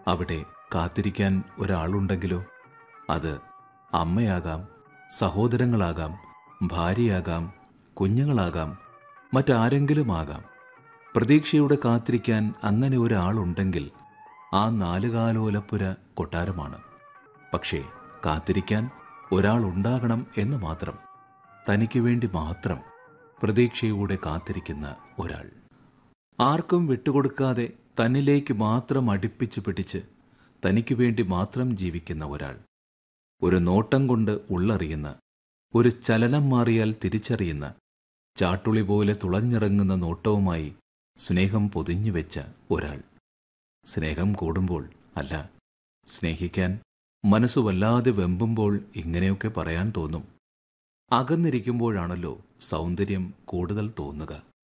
അവിടെ കാത്തിരിക്കാൻ ഒരാളുണ്ടെങ്കിലോ അത് അമ്മയാകാം സഹോദരങ്ങളാകാം ഭാര്യയാകാം കുഞ്ഞുങ്ങളാകാം മറ്റാരെങ്കിലുമാകാം പ്രതീക്ഷയോടെ കാത്തിരിക്കാൻ അങ്ങനെ ഒരാളുണ്ടെങ്കിൽ ആ നാലുകാലോലപ്പുര കൊട്ടാരമാണ് പക്ഷേ കാത്തിരിക്കാൻ ഒരാളുണ്ടാകണം എന്ന് മാത്രം തനിക്ക് വേണ്ടി മാത്രം പ്രതീക്ഷയോടെ കാത്തിരിക്കുന്ന ഒരാൾ ആർക്കും വിട്ടുകൊടുക്കാതെ തന്നിലേക്ക് മാത്രം അടുപ്പിച്ച് പിടിച്ച് തനിക്ക് വേണ്ടി മാത്രം ജീവിക്കുന്ന ഒരാൾ ഒരു നോട്ടം കൊണ്ട് ഉള്ളറിയുന്ന ഒരു ചലനം മാറിയാൽ തിരിച്ചറിയുന്ന ചാട്ടുളി പോലെ തുളഞ്ഞിറങ്ങുന്ന നോട്ടവുമായി സ്നേഹം പൊതിഞ്ഞു വെച്ച ഒരാൾ സ്നേഹം കൂടുമ്പോൾ അല്ല സ്നേഹിക്കാൻ മനസ്സു വല്ലാതെ വെമ്പുമ്പോൾ ഇങ്ങനെയൊക്കെ പറയാൻ തോന്നും അകന്നിരിക്കുമ്പോഴാണല്ലോ സൗന്ദര്യം കൂടുതൽ തോന്നുക